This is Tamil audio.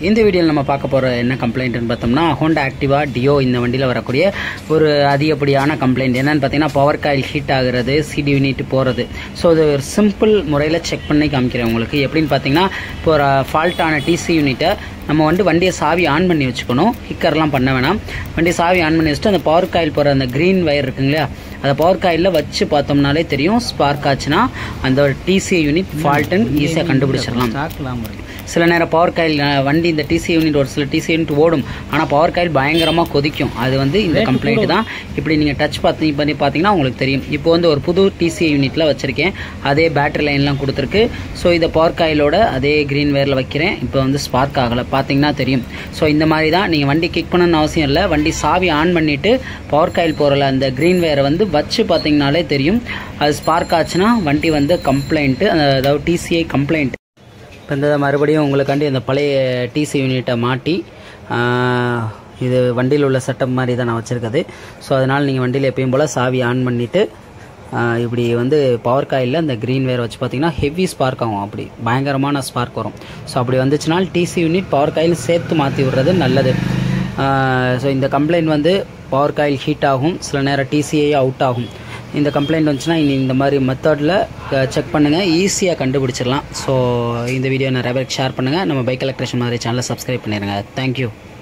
இந்த வீடியோவில் நம்ம பார்க்க போகிற என்ன கம்ப்ளைண்ட்னு பார்த்தோம்னா ஹோண்டா ஆக்டிவா டியோ இந்த வண்டியில் வரக்கூடிய ஒரு அதிகப்படியான கம்ப்ளைண்ட் என்னன்னு பார்த்தீங்கன்னா பவர் காயில் ஹீட் ஆகுறது சிடி யூனிட் போகிறது ஸோ இது ஒரு சிம்பிள் முறையில் செக் பண்ணி காமிக்கிறேன் உங்களுக்கு எப்படின்னு பார்த்தீங்கன்னா இப்போ ஒரு ஃபால்ட்டான டிசி யூனிட்டை நம்ம வந்து வண்டியை சாவி ஆன் பண்ணி வச்சுக்கணும் ஹிக்கர்லாம் பண்ண வேணாம் வண்டியை சாவி ஆன் பண்ணி வச்சுட்டு அந்த பவர் காயில் போகிற அந்த க்ரீன் வயர் இருக்குங்க இல்லையா அந்த பவர் காயிலில் வச்சு பார்த்தோம்னாலே தெரியும் ஸ்பார்க் ஆச்சுன்னா அந்த டிசி யூனிட் ஃபால்ட்டுன்னு ஈஸியாக கண்டுபிடிச்சிடலாம் சில நேரம் பவர் காயில் அஹ், வண்டி இந்த டிசி யூனிட் ஒரு சில டிசி யூனிட் ஓடும் ஆனால் பவர் காயில் பயங்கரமாக கொதிக்கும் அது வந்து இந்த கம்ப்ளைண்ட் தான் இப்படி நீங்கள் டச் பார்த்து பண்ணி பார்த்தீங்கன்னா உங்களுக்கு தெரியும் இப்போ வந்து ஒரு புது டிசி யூனிட்டில் வச்சுருக்கேன் அதே பேட்டரி லைன்லாம் கொடுத்துருக்கு ஸோ இதை பவர் காயிலோட அதே க்ரீன் வேரில் வைக்கிறேன் இப்போ வந்து ஸ்பார்க் ஆகலை பார்த்தீங்கன்னா தெரியும் ஸோ இந்த மாதிரி தான் நீங்கள் வண்டி கிக் பண்ணணும்னு அவசியம் இல்லை வண்டி சாவி ஆன் பண்ணிவிட்டு பவர் காயில் போகிறல அந்த க்ரீன் வேரை வந்து வச்சு பார்த்தீங்கனாலே தெரியும் அது ஸ்பார்க் ஆச்சுன்னா வண்டி வந்து கம்ப்ளைண்ட்டு அதாவது டிசிஐ கம்ப்ளைண்ட் இப்போ இந்த மறுபடியும் உங்களுக்காண்டி அந்த பழைய டிசி யூனிட்டை மாட்டி ஆஹ், இது வண்டியில் உள்ள செட்டப் மாதிரி தான் நான் வச்சுருக்கது ஸோ அதனால் நீங்கள் வண்டியில் எப்பயும் போல் சாவி ஆன் பண்ணிவிட்டு இப்படி வந்து பவர் காயிலில் அந்த க்ரீன் வேர் வச்சு பார்த்தீங்கன்னா ஹெவி ஸ்பார்க் ஆகும் அப்படி பயங்கரமான ஸ்பார்க் வரும் ஸோ அப்படி வந்துச்சுனால் டிசி யூனிட் பவர் காயில் சேர்த்து மாற்றி விடுறது நல்லது ஸோ இந்த கம்ப்ளைண்ட் வந்து பவர் காயில் ஹீட் ஆகும் சில நேரம் டிசிஐ அவுட் ஆகும் இந்த கம்ப்ளைண்ட் வந்துச்சுன்னா இனி இந்த மாதிரி மெத்தடில் செக் பண்ணுங்கள் ஈஸியாக கண்டுபிடிச்சிடலாம் ஸோ இந்த வீடியோ நிறைய பேருக்கு ஷேர் பண்ணுங்கள் நம்ம பைக் எலக்ட்ரிஷன் மாதிரி சேனலை சப்ஸ்கிரைப் பண்ணிடுங்க தேங்க்யூ